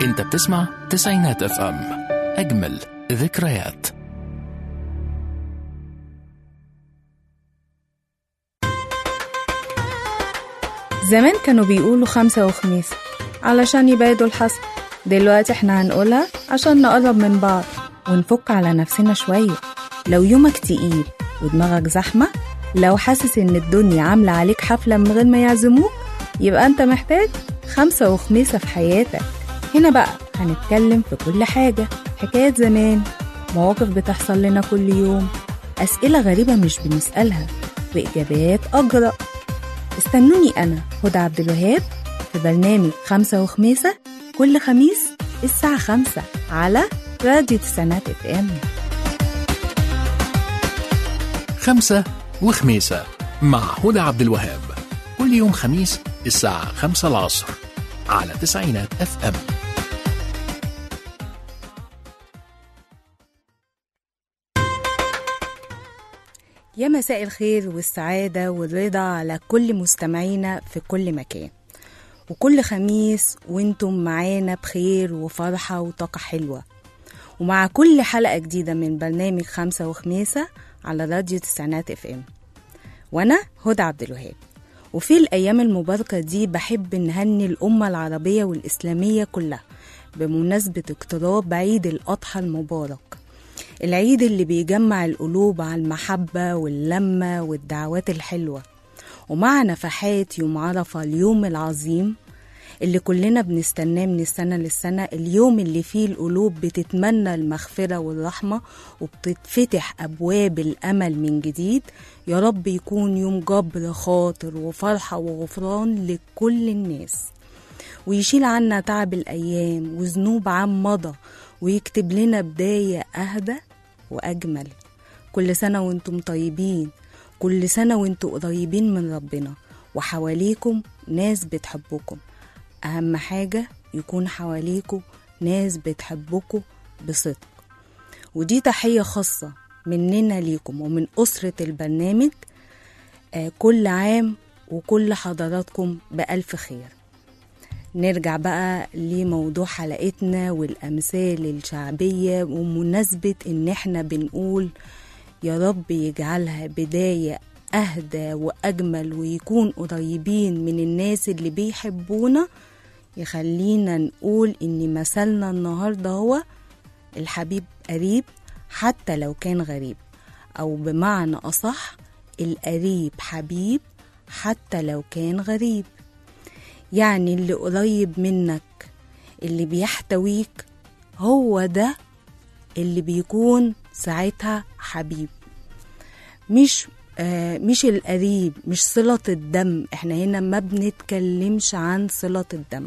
انت بتسمع تسعينات اف ام اجمل ذكريات زمان كانوا بيقولوا خمسة وخميس علشان يبعدوا الحسد دلوقتي احنا هنقولها عشان نقرب من بعض ونفك على نفسنا شوية لو يومك تقيل ودماغك زحمة لو حاسس ان الدنيا عاملة عليك حفلة من غير ما يعزموك يبقى انت محتاج خمسة وخميسة في حياتك هنا بقى هنتكلم في كل حاجة حكايات زمان مواقف بتحصل لنا كل يوم أسئلة غريبة مش بنسألها وإجابات أجرأ استنوني أنا هدى عبد الوهاب في برنامج خمسة وخميسة كل خميس الساعة خمسة على راديو تسعينات اف ام خمسة وخميسة مع هدى عبد الوهاب كل يوم خميس الساعة خمسة العصر على تسعينات اف ام يا مساء الخير والسعادة والرضا على كل مستمعينا في كل مكان وكل خميس وانتم معانا بخير وفرحة وطاقة حلوة ومع كل حلقة جديدة من برنامج خمسة وخميسة على راديو تسعينات اف ام وانا هدى عبد الوهاب وفي الأيام المباركة دي بحب نهني الأمة العربية والإسلامية كلها بمناسبة اقتراب عيد الأضحى المبارك العيد اللي بيجمع القلوب على المحبة واللمة والدعوات الحلوة ومع نفحات يوم عرفة اليوم العظيم اللي كلنا بنستناه من السنة للسنة اليوم اللي فيه القلوب بتتمنى المغفرة والرحمة وبتتفتح أبواب الأمل من جديد يا رب يكون يوم جبر خاطر وفرحة وغفران لكل الناس ويشيل عنا تعب الأيام وذنوب عام مضى ويكتب لنا بداية أهدى وأجمل كل سنة وانتم طيبين كل سنة وانتم قريبين من ربنا وحواليكم ناس بتحبكم أهم حاجة يكون حواليكم ناس بتحبكم بصدق ودي تحية خاصة مننا ليكم ومن أسرة البرنامج آه كل عام وكل حضراتكم بألف خير نرجع بقى لموضوع حلقتنا والأمثال الشعبية ومناسبة إن إحنا بنقول يا رب يجعلها بداية أهدى وأجمل ويكون قريبين من الناس اللي بيحبونا يخلينا نقول إن مثلنا النهاردة هو الحبيب قريب حتى لو كان غريب أو بمعنى أصح القريب حبيب حتى لو كان غريب يعني اللي قريب منك اللي بيحتويك هو ده اللي بيكون ساعتها حبيب مش آه مش القريب مش صلة الدم احنا هنا ما بنتكلمش عن صلة الدم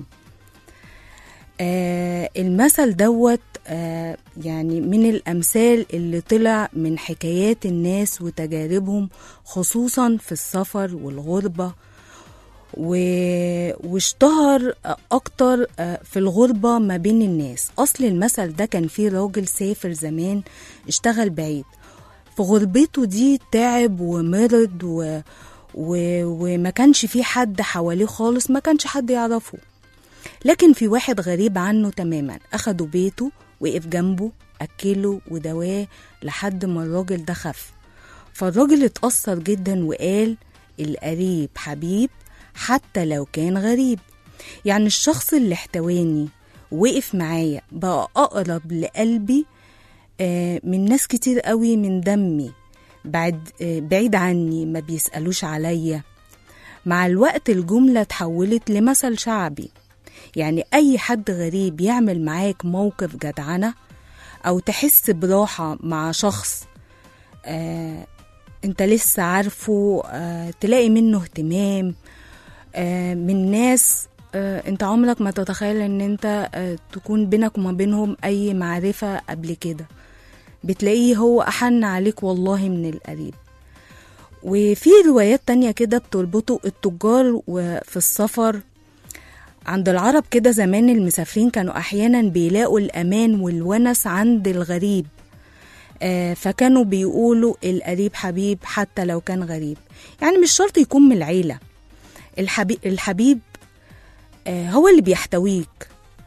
آه المثل دوت آه يعني من الأمثال اللي طلع من حكايات الناس وتجاربهم خصوصا في السفر والغربة و... واشتهر اكتر في الغربة ما بين الناس اصل المثل ده كان فيه راجل سافر زمان اشتغل بعيد في غربته دي تعب ومرض و... و... وما كانش في حد حواليه خالص ما كانش حد يعرفه لكن في واحد غريب عنه تماما أخده بيته وقف جنبه أكله ودواه لحد ما الراجل ده خف فالراجل اتأثر جدا وقال القريب حبيب حتى لو كان غريب يعني الشخص اللي احتواني وقف معايا بقى أقرب لقلبي من ناس كتير قوي من دمي بعد بعيد عني ما بيسألوش عليا مع الوقت الجملة اتحولت لمثل شعبي يعني أي حد غريب يعمل معاك موقف جدعنة أو تحس براحة مع شخص آه انت لسه عارفه آه تلاقي منه اهتمام آه من ناس آه انت عمرك ما تتخيل ان انت آه تكون بينك وما بينهم اي معرفة قبل كده بتلاقيه هو احن عليك والله من القريب وفي روايات تانية كده بتربطوا التجار في السفر عند العرب كده زمان المسافرين كانوا احيانا بيلاقوا الامان والونس عند الغريب آه فكانوا بيقولوا القريب حبيب حتى لو كان غريب يعني مش شرط يكون من العيلة الحبيب, الحبيب آه هو اللي بيحتويك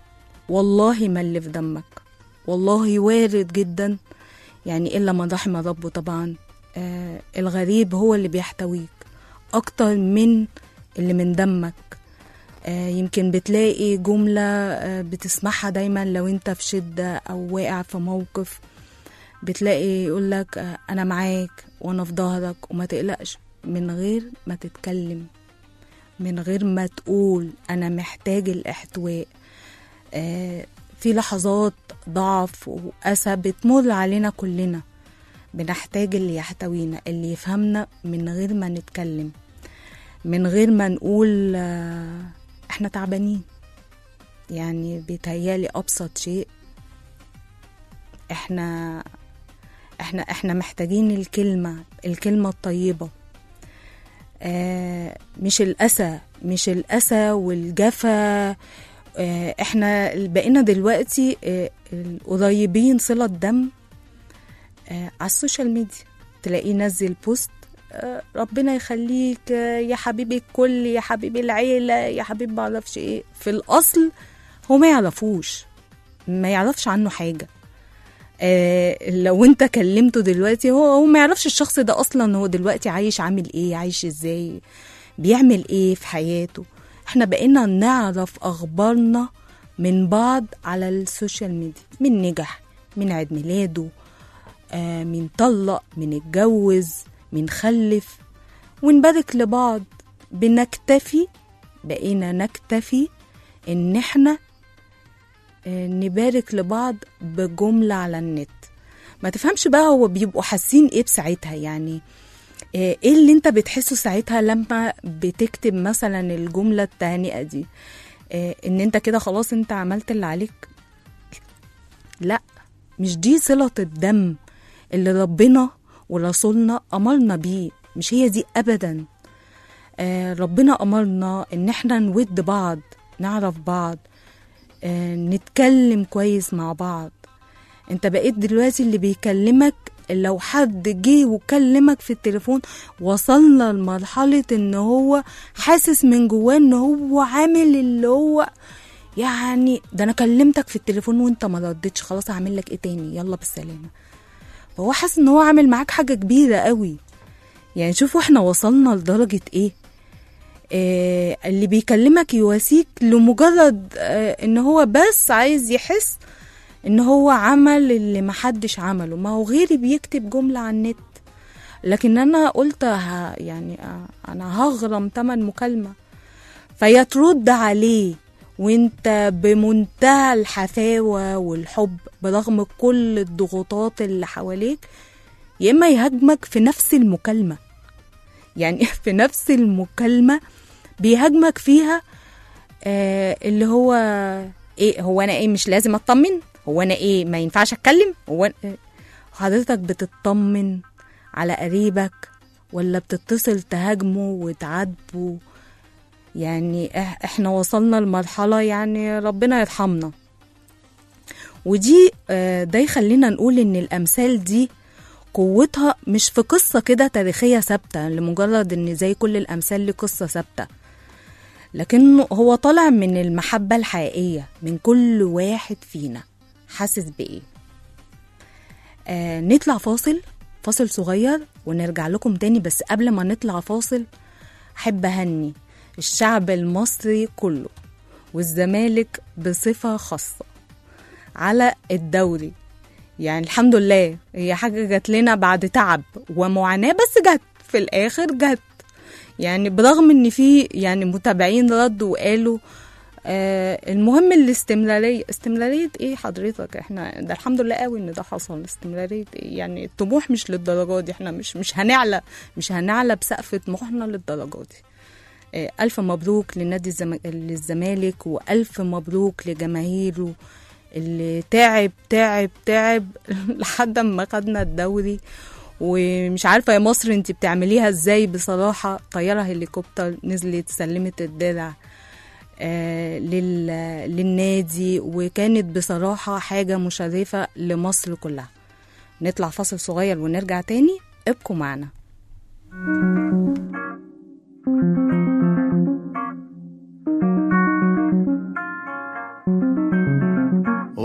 والله ما اللي في دمك والله وارد جدا يعني إلا من رحم ربه طبعا آه الغريب هو اللي بيحتويك أكتر من اللي من دمك آه يمكن بتلاقي جملة آه بتسمعها دايما لو انت في شدة أو واقع في موقف بتلاقي يقولك آه أنا معاك وأنا في ظهرك وما تقلقش من غير ما تتكلم من غير ما تقول أنا محتاج الاحتواء آه في لحظات ضعف وأسى بتمر علينا كلنا بنحتاج اللي يحتوينا اللي يفهمنا من غير ما نتكلم من غير ما نقول آه احنا تعبانين يعني بيتهيالي ابسط شيء احنا احنا احنا محتاجين الكلمة الكلمة الطيبة آه مش الأسى مش الأسى والجفا آه احنا بقينا دلوقتي آه القريبين صلة دم آه على السوشيال ميديا تلاقيه نزل بوست ربنا يخليك يا حبيبي الكل يا حبيبي العيلة يا حبيبي معرفش ايه في الأصل هو ما يعرفوش ما يعرفش عنه حاجة آه لو انت كلمته دلوقتي هو هو ما يعرفش الشخص ده اصلا هو دلوقتي عايش عامل ايه عايش ازاي بيعمل ايه في حياته احنا بقينا نعرف اخبارنا من بعض على السوشيال ميديا من نجح من عيد ميلاده آه من طلق من اتجوز بنخلف ونبارك لبعض بنكتفي بقينا نكتفي ان احنا نبارك لبعض بجملة على النت ما تفهمش بقى هو بيبقوا حاسين ايه بساعتها يعني ايه اللي انت بتحسه ساعتها لما بتكتب مثلا الجملة التهنئة دي إيه ان انت كده خلاص انت عملت اللي عليك لا مش دي صلة الدم اللي ربنا ورسولنا أمرنا بيه مش هي دي أبدا آه ربنا أمرنا إن احنا نود بعض نعرف بعض آه نتكلم كويس مع بعض انت بقيت دلوقتي اللي بيكلمك لو حد جه وكلمك في التليفون وصلنا لمرحلة ان هو حاسس من جواه ان هو عامل اللي هو يعني ده انا كلمتك في التليفون وانت ما ردتش خلاص هعمل لك ايه تاني يلا بالسلامه فهو حاسس ان هو عامل معاك حاجه كبيره قوي يعني شوفوا احنا وصلنا لدرجه ايه آه اللي بيكلمك يواسيك لمجرد آه ان هو بس عايز يحس ان هو عمل اللي محدش عمله ما هو غيري بيكتب جمله على النت لكن انا قلت ها يعني آه انا هغرم تمن مكالمه فيا ترد عليه وانت بمنتهى الحفاوة والحب برغم كل الضغوطات اللي حواليك يا اما يهاجمك في نفس المكالمة يعني في نفس المكالمة بيهاجمك فيها آه اللي هو ايه هو انا ايه مش لازم اطمن هو انا ايه ما ينفعش اتكلم هو حضرتك بتطمن على قريبك ولا بتتصل تهاجمه وتعاتبه يعني احنا وصلنا لمرحلة يعني ربنا يرحمنا ودي ده يخلينا نقول ان الامثال دي قوتها مش في قصة كده تاريخية ثابتة لمجرد ان زي كل الامثال ليه قصة ثابتة لكنه هو طالع من المحبة الحقيقية من كل واحد فينا حاسس بايه آه نطلع فاصل فاصل صغير ونرجع لكم تاني بس قبل ما نطلع فاصل احب اهني الشعب المصري كله والزمالك بصفة خاصة على الدوري يعني الحمد لله هي حاجة جات لنا بعد تعب ومعاناة بس جت في الآخر جت يعني برغم ان في يعني متابعين ردوا وقالوا آه المهم الاستمرارية استمرارية ايه حضرتك احنا ده الحمد لله قوي ان ده حصل استمرارية ايه يعني الطموح مش للدرجة دي احنا مش مش هنعلى مش هنعلى بسقف طموحنا للدرجة دي ألف مبروك لنادي الزم... للزمالك وألف مبروك لجماهيره اللي تعب تعب تعب لحد ما خدنا الدوري ومش عارفة يا مصر انت بتعمليها ازاي بصراحة طيارة هليكوبتر نزلت سلمت الدرع آه لل... للنادي وكانت بصراحة حاجة مشرفة لمصر كلها نطلع فاصل صغير ونرجع تاني ابقوا معنا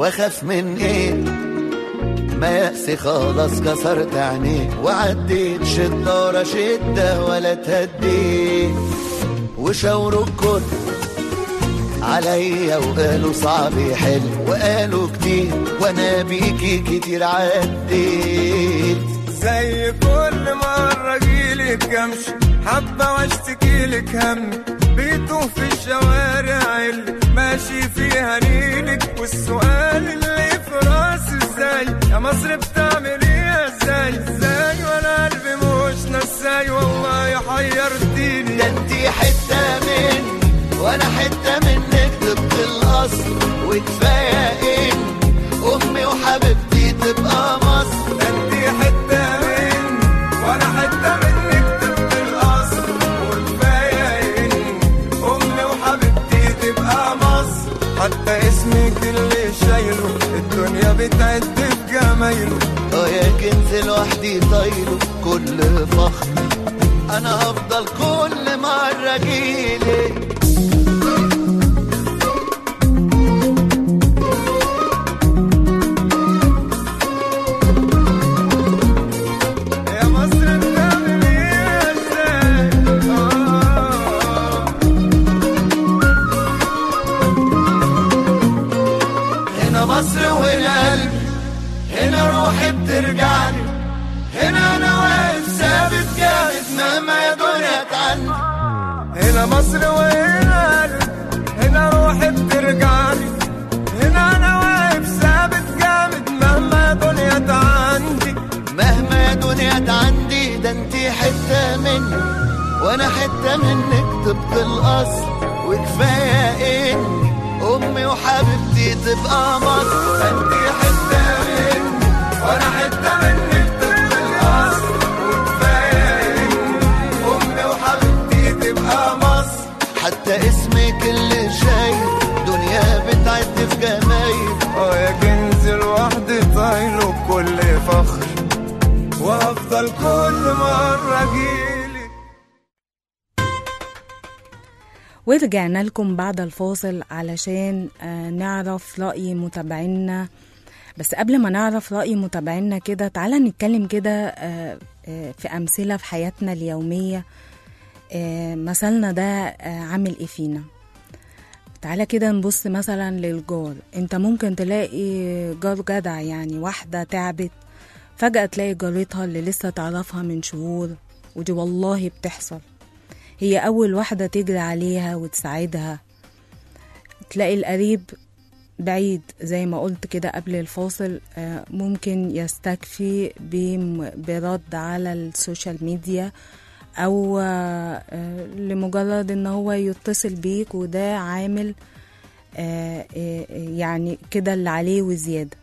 واخاف من ايه ما يأسي خلاص كسرت عينيه وعديت شدة ورا شدة ولا تهديت وشاوروا الكل عليا وقالوا صعب يحل وقالوا كتير وانا بيكي كتير عديت زي كل مرة جيلك امشي حبة واشتكي لك هم بيتوه في الشوارع اللي ماشي فيها نيلك والسؤال اللي في راسي ازاي يا مصر بتعمل ايه ازاي ازاي وانا قلبي مش نساي والله حيرتيني ده انتي حتة مني وانا حتة منك طبق الاصل وكفاية ان امي وحبيبتي تبقى مصر ده انتي حتة مني وانا حتة منك طبق الاصل وكفاية ان امي وحبيبتي تبقى مصر حتى اسمك اللي شايله الدنيا بتعد بجمايله اه يا كنز لوحدي طايله كل فخر انا هفضل كل مرة جيلك يا مصر بتعمل ايه ازاي آه. هنا مصر وهنا قلبي هنا روحي بترجعني هنا انا واقف ثابت جامد مهما يا دنيا تعني هنا مصر وهنا قلبي هنا روحي بترجعني هنا انا واقف ثابت جامد مهما يا دنيا تعندي مهما يا دنيا عندي ده انتي حتة مني وانا حتة منك طبق الاصل وكفاية اني امي وحبيبتي تبقى مصر انتي حتة مني وانا حتة منك طبق الاصل وكفاية اني امي وحبيبتي تبقى مصر حتى اسمك اللي شايف دنيا بتعد في جمايل اه يا كنز لوحدي طايله بكل فخر وهفضل كل مرة اجيلك ورجعنا لكم بعد الفاصل علشان آه، نعرف رأي متابعينا بس قبل ما نعرف رأي متابعينا كده تعالى نتكلم كده آه، آه، في أمثلة في حياتنا اليومية آه، مثلنا ده آه، عامل إيه فينا تعالى كده نبص مثلا للجار انت ممكن تلاقي جار جدع يعني واحدة تعبت فجأة تلاقي جارتها اللي لسه تعرفها من شهور ودي والله بتحصل هي أول واحدة تجري عليها وتساعدها تلاقي القريب بعيد زي ما قلت كده قبل الفاصل آه، ممكن يستكفي بم- برد على السوشيال ميديا أو آه، آه، لمجرد إن هو يتصل بيك وده عامل آه، آه، يعني كده اللي عليه وزيادة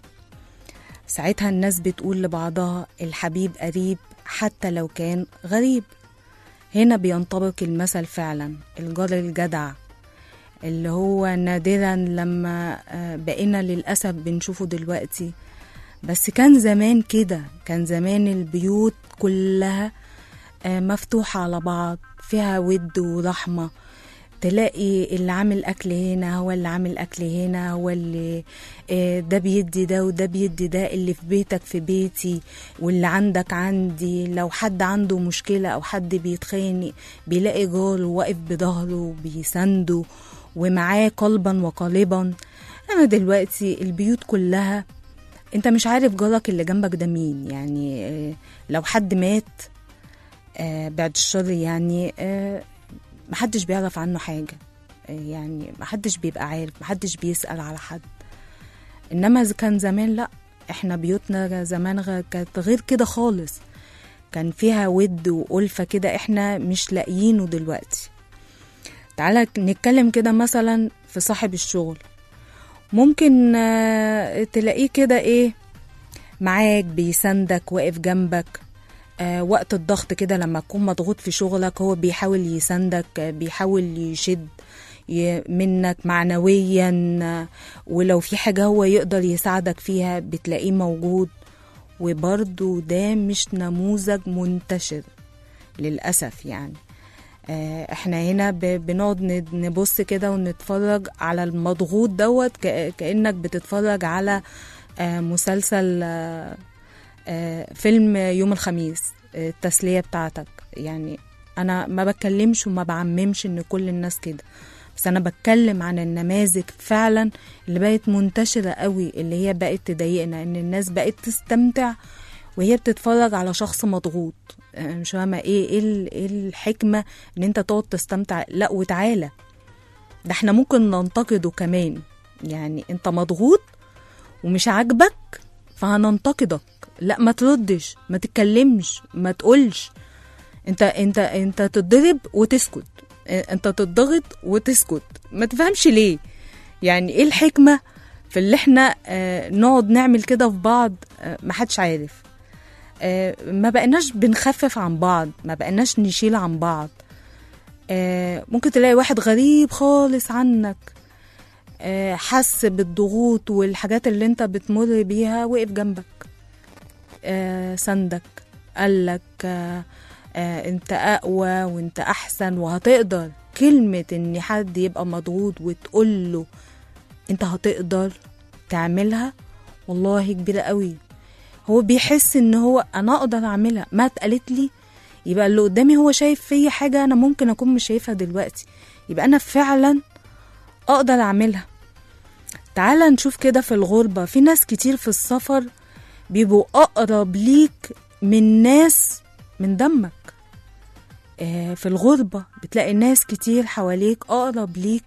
ساعتها الناس بتقول لبعضها الحبيب قريب حتى لو كان غريب هنا بينطبق المثل فعلا الجار الجدع اللي هو نادرا لما آه، بقينا للأسف بنشوفه دلوقتي بس كان زمان كده كان زمان البيوت كلها آه، مفتوحة على بعض فيها ود ورحمة تلاقي اللي عامل أكل هنا هو اللي عامل أكل هنا هو اللي آه، ده بيدي ده وده بيدي ده اللي في بيتك في بيتي واللي عندك عندي لو حد عنده مشكلة أو حد بيتخانق بيلاقي جاره واقف بظهره بيسنده ومعاه قلبا وقالبا أنا دلوقتي البيوت كلها انت مش عارف جارك اللي جنبك ده مين يعني آه، لو حد مات آه، بعد الشر يعني آه، محدش بيعرف عنه حاجة آه، يعني محدش بيبقى عارف محدش بيسأل على حد إنما إذا كان زمان لأ إحنا بيوتنا زمان غ- كانت غير كده خالص كان فيها ود وألفة كده إحنا مش لاقيينه دلوقتي تعالى نتكلم كده مثلا في صاحب الشغل ممكن آه، تلاقيه كده إيه معاك بيساندك واقف جنبك آه، وقت الضغط كده لما تكون مضغوط في شغلك هو بيحاول يساندك آه، بيحاول يشد ي- منك معنويا آه، ولو في حاجة هو يقدر يساعدك فيها بتلاقيه موجود وبرضو ده مش نموذج منتشر للأسف يعني آه، احنا هنا ب- بنقعد ند- نبص كده ونتفرج على المضغوط دوت ك- كأنك بتتفرج على آه، مسلسل آه، آه، فيلم يوم الخميس آه، التسلية بتاعتك يعني أنا ما بتكلمش وما بعممش إن كل الناس كده بس أنا بتكلم عن النماذج فعلا اللي بقت منتشرة قوي اللي هي بقت تضايقنا إن الناس بقت تستمتع وهي بتتفرج على شخص مضغوط آه، مش فاهمة إيه إيه ال- إيه الحكمة إن أنت تقعد تستمتع لا وتعالى ده احنا ممكن ننتقده كمان يعني أنت مضغوط ومش عاجبك فهننتقدك لا ما تردش ما تتكلمش ما تقولش انت انت انت تتضرب وتسكت اه، انت تتضغط وتسكت ما تفهمش ليه يعني ايه الحكمة في اللي احنا اه نقعد نعمل كده في بعض اه ما حدش عارف اه ما بقناش بنخفف عن بعض ما بقناش نشيل عن بعض اه ممكن تلاقي واحد غريب خالص عنك آه، حس بالضغوط والحاجات اللي انت بتمر بيها وقف جنبك آه، سندك قالك آه، آه، انت اقوى وانت احسن وهتقدر كلمة ان حد يبقى مضغوط وتقول له انت هتقدر تعملها والله كبيرة قوي هو بيحس ان هو انا اقدر اعملها ما اتقالت لي يبقى اللي قدامي هو شايف فيا حاجة انا ممكن اكون مش شايفها دلوقتي يبقى انا فعلا اقدر اعملها تعال نشوف كده في الغربة في ناس كتير في السفر بيبقوا أقرب ليك من ناس من دمك آه، في الغربة بتلاقي ناس كتير حواليك أقرب ليك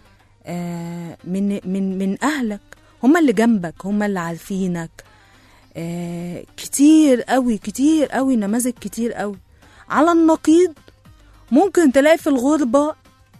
آه، من من من أهلك هما اللي جنبك هما اللي عارفينك آه، كتير قوي كتير قوي نماذج كتير قوي على النقيض ممكن تلاقي في الغربة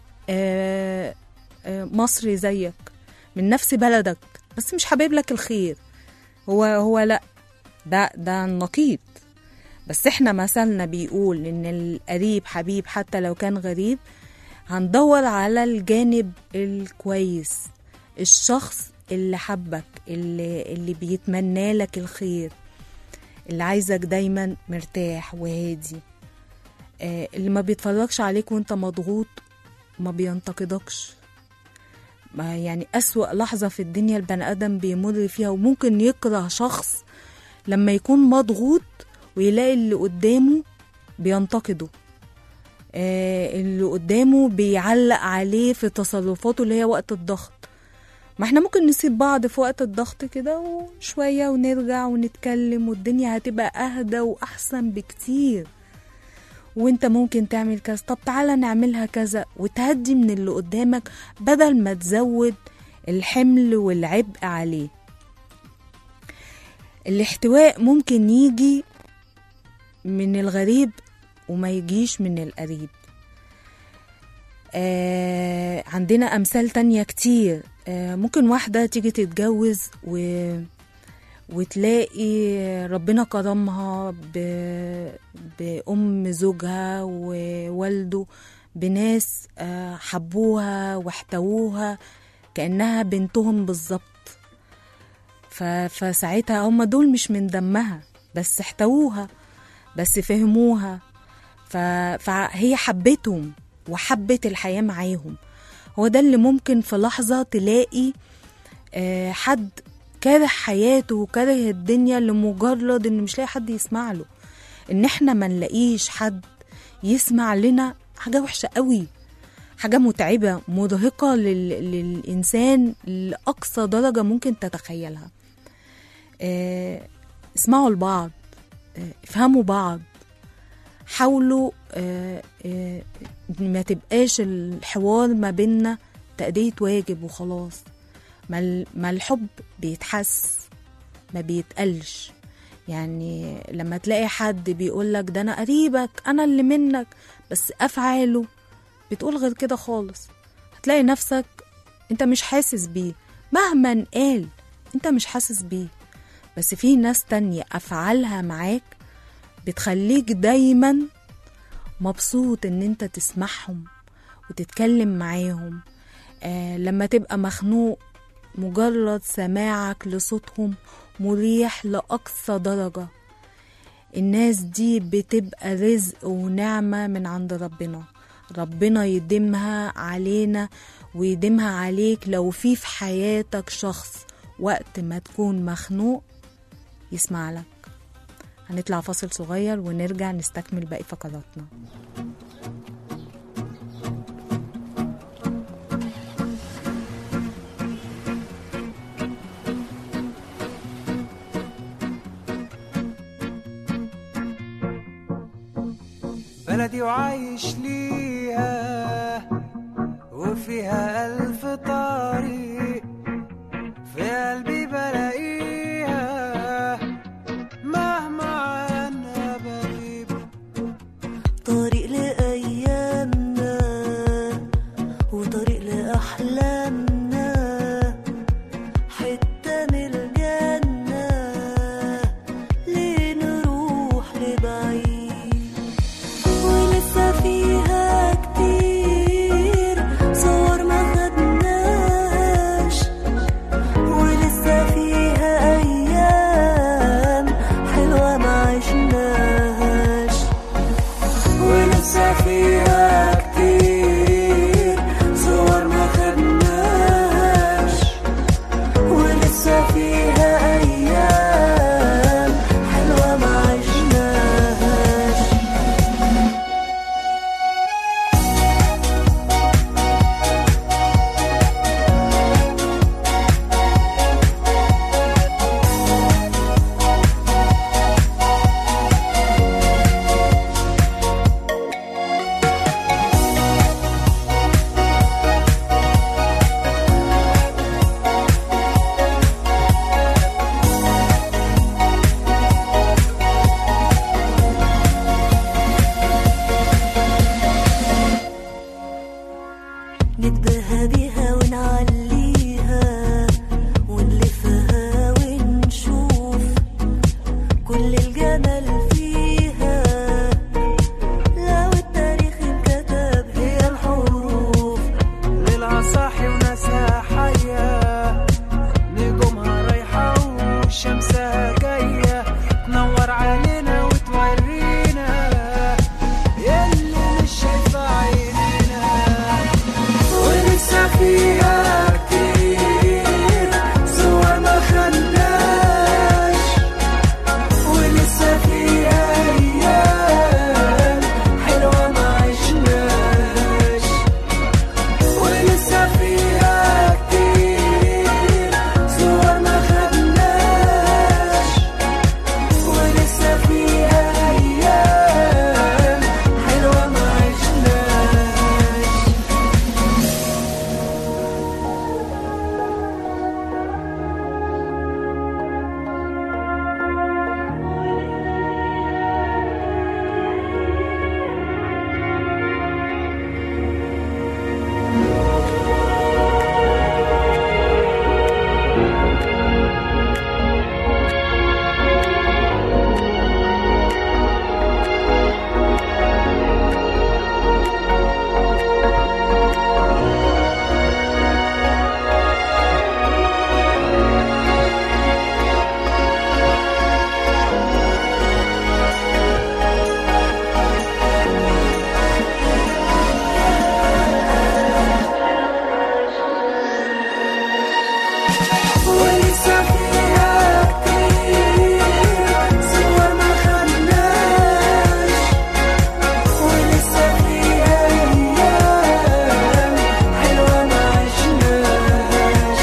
آه، آه، مصري زيك من نفس بلدك بس مش حابب لك الخير هو هو لا ده ده النقيض بس احنا مثلنا بيقول ان القريب حبيب حتى لو كان غريب هندور على الجانب الكويس الشخص اللي حبك اللي, اللي بيتمنى لك الخير اللي عايزك دايما مرتاح وهادي آه اللي ما بيتفرجش عليك وانت مضغوط ما بينتقدكش ما يعني أسوأ لحظة في الدنيا البني آدم بيمر فيها وممكن يكره شخص لما يكون مضغوط ويلاقي اللي قدامه بينتقده آه اللي قدامه بيعلق عليه في تصرفاته اللي هي وقت الضغط ما احنا ممكن نسيب بعض في وقت الضغط كده وشوية ونرجع ونتكلم والدنيا هتبقى أهدى وأحسن بكتير وانت ممكن تعمل كذا طب تعالى نعملها كذا وتهدي من اللي قدامك بدل ما تزود الحمل والعبء عليه الاحتواء ممكن يجي من الغريب وما يجيش من القريب آه عندنا أمثال تانية كتير آه ممكن واحدة تيجي تتجوز و وتلاقي ربنا كرمها ب... بأم زوجها ووالده بناس آه، حبوها واحتووها كأنها بنتهم بالظبط ف... فساعتها هم دول مش من دمها بس احتووها بس فهموها ف... فهي حبتهم وحبت الحياة معاهم هو ده اللي ممكن في لحظة تلاقي آه، حد كاره حياته وكاره الدنيا لمجرد ان مش لاقي حد يسمع له ان احنا ما نلاقيش حد يسمع لنا حاجة وحشة قوي حاجة متعبة مرهقة لل... للإنسان لأقصى درجة ممكن تتخيلها آه، اسمعوا لبعض آه، افهموا بعض حاولوا آه، آه، ما تبقاش الحوار ما بيننا تأدية واجب وخلاص ما ال- ما الحب بيتحس ما بيتقلش يعني لما تلاقي حد بيقولك ده انا قريبك انا اللي منك بس افعاله بتقول غير كده خالص هتلاقي نفسك انت مش حاسس بيه مهما قال انت مش حاسس بيه بس في ناس تانية افعالها معاك بتخليك دايما مبسوط ان انت تسمعهم وتتكلم معاهم آه لما تبقى مخنوق مجرد سماعك لصوتهم مريح لأقصى درجة الناس دي بتبقى رزق ونعمة من عند ربنا ربنا يديمها علينا ويديمها عليك لو في في حياتك شخص وقت ما تكون مخنوق يسمع لك هنطلع فاصل صغير ونرجع نستكمل باقي فقراتنا بلدي وعايش ليها وفيها ألف طريق في قلبي بلاقيها مهما عنها بغيب طريق لأيامنا وطريق لأحلامنا حتة من الجنة ليه نروح لبعيد ولسه فيها كتير صور ما خدناش ولسه فيها أيام حلوة ما عشناش ولسه فيها كتير صور ما خدناش ولسه فيها أيام حلوة ما عشناش نتباهى بيها ونعليها ونلفها ونشوف كل الجمال فيها لو التاريخ انكتب هي الحروف ليلها صاحي وناسها حية نجومها رايحة وشمسها جاية تنور علينا وتورينا يلي مش شايفة عينينا ولسه فيها كتير صور ما خدناش ولسه فيها أيام حلوة ما عشناش ولسه فيها كتير صور ما خدناش ولسه فيها أيام حلوة ما عشناش ولسه فيها كتير صور ما خدناش ولسه فيها أيام حلوة ما عشناش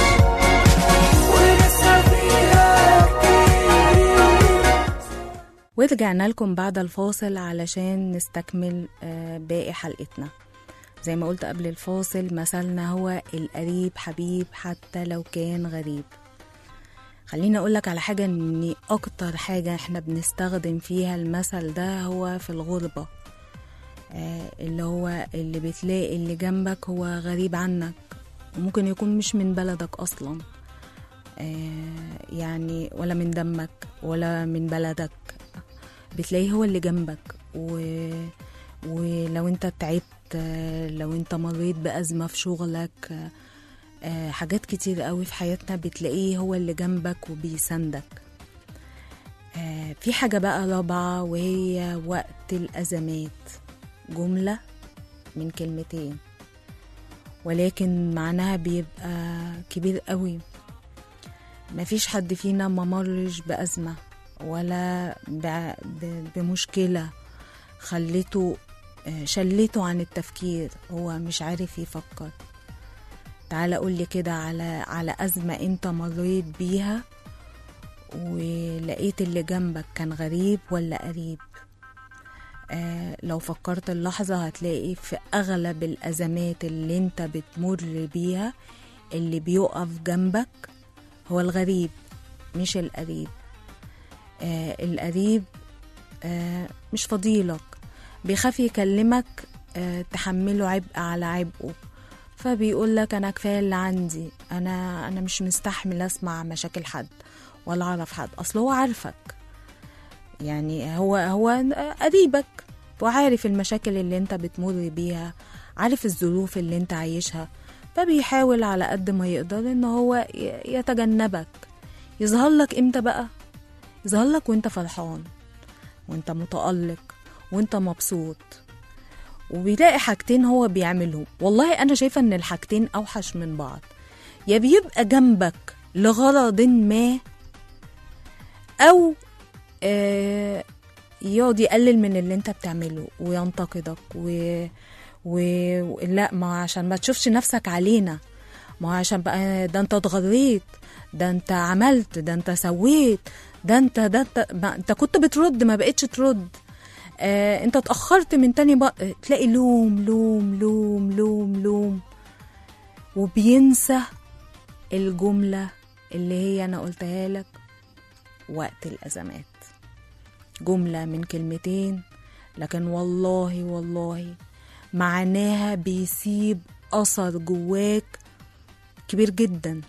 ولسه فيها كتير ورجعنا لكم بعد الفاصل علشان نستكمل آه، باقي حلقتنا زي ما قلت قبل الفاصل مثلنا هو القريب حبيب حتى لو كان غريب خليني اقولك على حاجة ان اكتر حاجة احنا بنستخدم فيها المثل ده هو في الغربة آه، اللي هو اللي بتلاقي اللي جنبك هو غريب عنك وممكن يكون مش من بلدك اصلا آه، يعني ولا من دمك ولا من بلدك بتلاقيه هو اللي جنبك و... ولو انت تعبت آه، لو انت مريت بأزمة في شغلك آه، آه، حاجات كتير قوي في حياتنا بتلاقيه هو اللي جنبك وبيساندك آه، في حاجة بقى رابعة وهي وقت الأزمات جملة من كلمتين ولكن معناها بيبقى كبير قوي مفيش حد فينا ما مرش بأزمة ولا ب- ب- بمشكلة خلته آه، شلته عن التفكير هو مش عارف يفكر تعالى قولي كده على على أزمة أنت مريت بيها ولقيت اللي جنبك كان غريب ولا قريب آه لو فكرت اللحظة هتلاقي في أغلب الأزمات اللي أنت بتمر بيها اللي بيقف جنبك هو الغريب مش القريب آه القريب آه مش فضيلك بيخاف يكلمك آه تحمله عبء على عبئه فبيقول لك انا كفايه اللي عندي انا انا مش مستحمل اسمع مشاكل حد ولا اعرف حد اصل هو عارفك يعني هو هو قريبك وعارف المشاكل اللي انت بتمر بيها عارف الظروف اللي انت عايشها فبيحاول على قد ما يقدر ان هو ي- يتجنبك يظهر لك امتى بقى يظهر لك وانت فرحان وانت متألق وانت مبسوط وبيلاقي حاجتين هو بيعملهم والله انا شايفه ان الحاجتين اوحش من بعض يا بيبقى جنبك لغرض ما او آه يقعد يقلل من اللي انت بتعمله وينتقدك و... و... و... لا ما عشان ما تشوفش نفسك علينا ما عشان بقى ده انت اتغريت ده انت عملت ده انت سويت ده انت ده انت ما انت كنت بترد ما بقتش ترد آه انت اتأخرت من تاني بقى تلاقي لوم لوم لوم لوم لوم وبينسى الجملة اللي هي أنا قلتها لك وقت الأزمات جملة من كلمتين لكن والله والله معناها بيسيب أثر جواك كبير جدا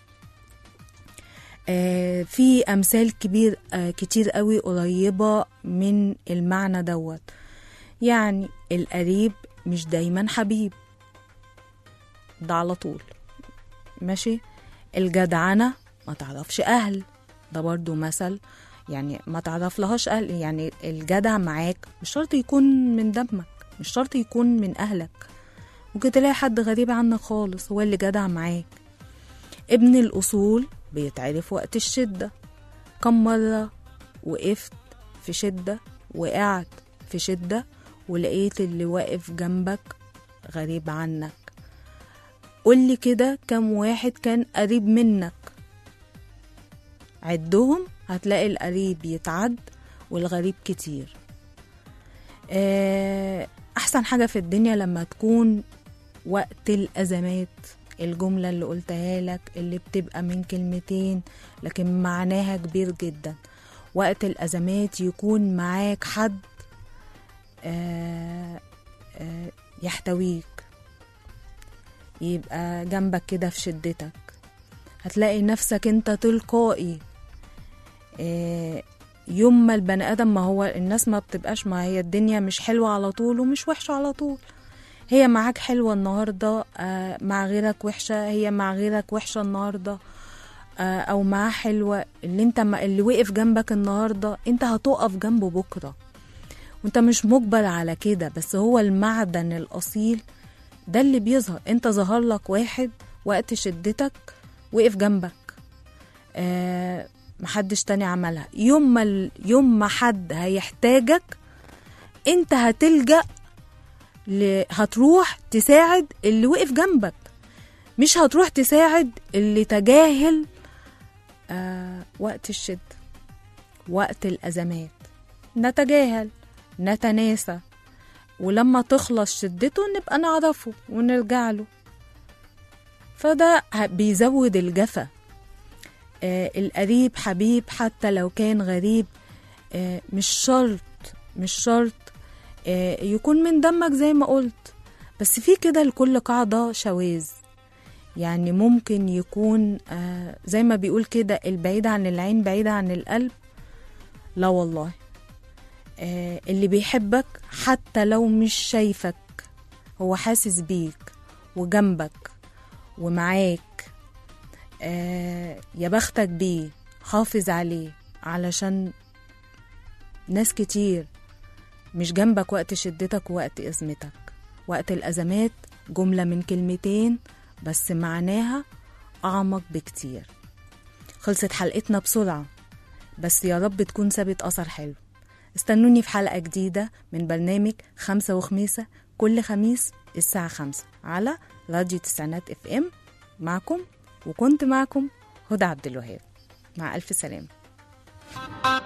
آه في أمثال كبير آه كتير قوي قريبة من المعنى دوت يعني القريب مش دايما حبيب ده على طول ماشي الجدعنة ما تعرفش أهل ده برضو مثل يعني ما تعرف لهاش أهل يعني الجدع معاك مش شرط يكون من دمك مش شرط يكون من أهلك ممكن تلاقي حد غريب عنك خالص هو اللي جدع معاك ابن الأصول بيتعرف وقت الشدة كم مرة وقفت في شدة وقعت في شدة ولقيت اللي واقف جنبك غريب عنك قولي كده كم واحد كان قريب منك عدهم هتلاقي القريب يتعد والغريب كتير آه، أحسن حاجة في الدنيا لما تكون وقت الأزمات الجملة اللي قلتها لك اللي بتبقى من كلمتين لكن معناها كبير جدا وقت الأزمات يكون معاك حد آه، آه، يحتويك يبقى جنبك كده في شدتك هتلاقي نفسك انت تلقائي آه، يوم ما البني ادم ما هو الناس ما بتبقاش ما هي الدنيا مش حلوة على طول ومش وحشة على طول هي معاك حلوة النهاردة آه، مع غيرك وحشة هي مع غيرك وحشة النهاردة آه، او معاه حلوة اللي انت ما اللي وقف جنبك النهاردة انت هتقف جنبه بكرة وانت مش مجبر على كده بس هو المعدن الاصيل ده اللي بيظهر انت ظهر لك واحد وقت شدتك وقف جنبك آه محدش تاني عملها يوم ما ال- يوم ما حد هيحتاجك انت هتلجأ ل... هتروح تساعد اللي وقف جنبك مش هتروح تساعد اللي تجاهل آه وقت الشدة وقت الأزمات نتجاهل نتناسى ولما تخلص شدته نبقى نعرفه ونرجع له فده ه- بيزود الجفا آه القريب حبيب حتى لو كان غريب آه مش شرط مش شرط آه يكون من دمك زي ما قلت بس في كده لكل قاعدة شواذ يعني ممكن يكون آه زي ما بيقول كده البعيد عن العين بعيد عن القلب لا والله آه اللي بيحبك حتى لو مش شايفك هو حاسس بيك وجنبك ومعاك آه يا بختك بيه حافظ عليه علشان ناس كتير مش جنبك وقت شدتك ووقت أزمتك وقت الأزمات جملة من كلمتين بس معناها أعمق بكتير خلصت حلقتنا بسرعة بس يا رب تكون سابت أثر حلو استنوني في حلقة جديدة من برنامج خمسة وخميسة كل خميس الساعة خمسة على راديو تسعينات اف ام معكم وكنت معكم هدى عبد الوهاب مع ألف سلامة